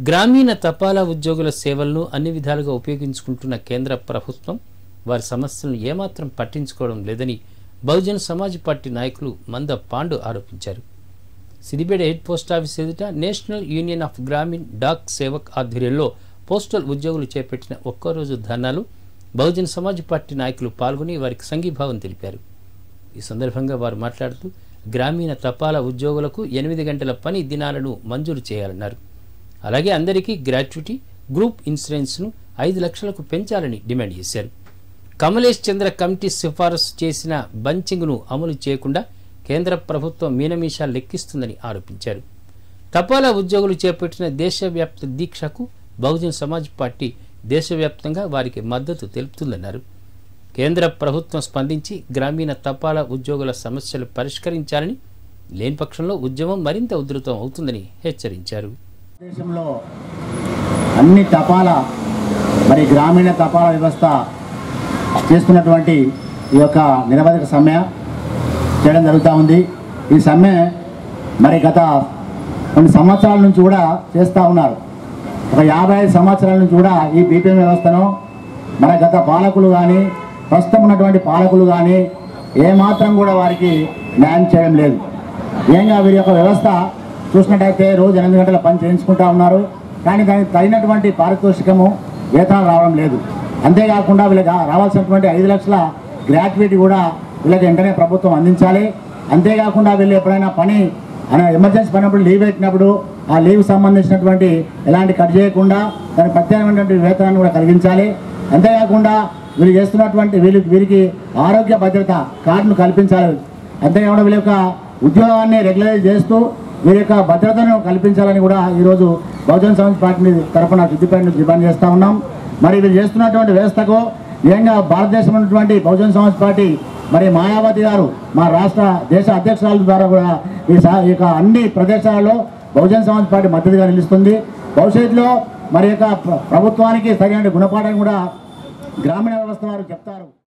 గ్రామీణ తపాలా ఉద్యోగుల సేవలను అన్ని విధాలుగా ఉపయోగించుకుంటున్న కేంద్ర ప్రభుత్వం వారి సమస్యలను ఏమాత్రం పట్టించుకోవడం లేదని బహుజన్ సమాజ్ పార్టీ నాయకులు మంద పాండు ఆరోపించారు సిద్దిపేట హెడ్ పోస్ట్ ఆఫీస్ ఎదుట national union of Gramin Dak Sevak ఆధ్వర్యంలో పోస్టల్ ఉద్యోగులు చేపట్టిన ఒక్కో రోజు ధర్నాలు బహుజన్ సమాజ్ పార్టీ నాయకులు పాల్గొని వారికి సంఘీభావం తెలిపారు ఈ సందర్భంగా వారు మాట్లాడుతూ గ్రామీణ తపాలా ఉద్యోగులకు ఎనిమిది గంటల పని దినాలను మంజూరు చేయాలన్నారు అలాగే అందరికీ గ్రాట్యుటీ గ్రూప్ ఇన్సూరెన్స్ను ఐదు లక్షలకు పెంచాలని డిమాండ్ చేశారు కమలేష్ చంద్ర కమిటీ సిఫారసు చేసిన బంచింగ్ను అమలు చేయకుండా కేంద్ర ప్రభుత్వం మీనమీషాలు లెక్కిస్తుందని ఆరోపించారు తపాలా ఉద్యోగులు చేపట్టిన దేశవ్యాప్త దీక్షకు బహుజన్ సమాజ్ పార్టీ దేశవ్యాప్తంగా వారికి మద్దతు తెలుపుతుందన్నారు కేంద్ర ప్రభుత్వం స్పందించి గ్రామీణ తపాలా ఉద్యోగుల సమస్యలు పరిష్కరించాలని లేని పక్షంలో ఉద్యమం మరింత ఉధృతం అవుతుందని హెచ్చరించారు దేశంలో అన్ని తపాలా మరి గ్రామీణ తపాలా వ్యవస్థ చేస్తున్నటువంటి ఈ యొక్క నిరవధిక సమ్మె చేయడం జరుగుతూ ఉంది ఈ సమ్మె మరి గత కొన్ని సంవత్సరాల నుంచి కూడా చేస్తూ ఉన్నారు ఒక యాభై ఐదు సంవత్సరాల నుంచి కూడా ఈ బీపీఎం వ్యవస్థను మన గత పాలకులు కానీ ప్రస్తుతం ఉన్నటువంటి పాలకులు కానీ ఏమాత్రం కూడా వారికి న్యాయం చేయడం లేదు ఏంగా వీరి యొక్క వ్యవస్థ చూసినట్టయితే రోజు ఎనిమిది గంటల పని చేయించుకుంటా ఉన్నారు కానీ దానికి తగినటువంటి పారితోషికము వేతనాలు రావడం లేదు అంతేకాకుండా వీళ్ళకి రా- రావాల్సినటువంటి ఐదు లక్షల గ్రాట్యుటీ కూడా వీళ్ళకి వెంటనే ప్రభుత్వం అందించాలి అంతేకాకుండా వీళ్ళు ఎప్పుడైనా పని అనే ఎమర్జెన్సీ పడినప్పుడు లీవ్ పెట్టినప్పుడు ఆ లీవ్ సంబంధించినటువంటి ఎలాంటి కట్ చేయకుండా దానికి ప్రత్యేకమైనటువంటి వేతనాన్ని కూడా కలిగించాలి అంతేకాకుండా వీళ్ళు చేస్తున్నటువంటి వీళ్ళు వీరికి ఆరోగ్య భద్రత కార్డును కల్పించాలి అంతేకాకుండా వీళ్ళ యొక్క ఉద్యోగాన్ని రెగ్యులరైజ్ చేస్తూ వీరి యొక్క భద్రతను కల్పించాలని కూడా ఈరోజు బహుజన సమాజ్ పార్టీ తరఫున సిద్దిపేట నుంచి డిమాండ్ చేస్తూ ఉన్నాం మరి వీళ్ళు చేస్తున్నటువంటి వ్యవస్థకు నిజంగా భారతదేశంలో ఉన్నటువంటి బహుజన సమాజ్ పార్టీ మరి మాయావతి గారు మా రాష్ట్ర దేశ అధ్యక్షురాల ద్వారా కూడా ఈ సా- ఈ యొక్క అన్ని ప్రదేశాలలో బహుజన సమాజ్ పార్టీ మద్దతుగా నిలుస్తుంది భవిష్యత్తులో మరి యొక్క ప్ర- ప్రభుత్వానికి సరైన గుణపాఠం కూడా గ్రామీణ వ్యవస్థ వారు చెప్తారు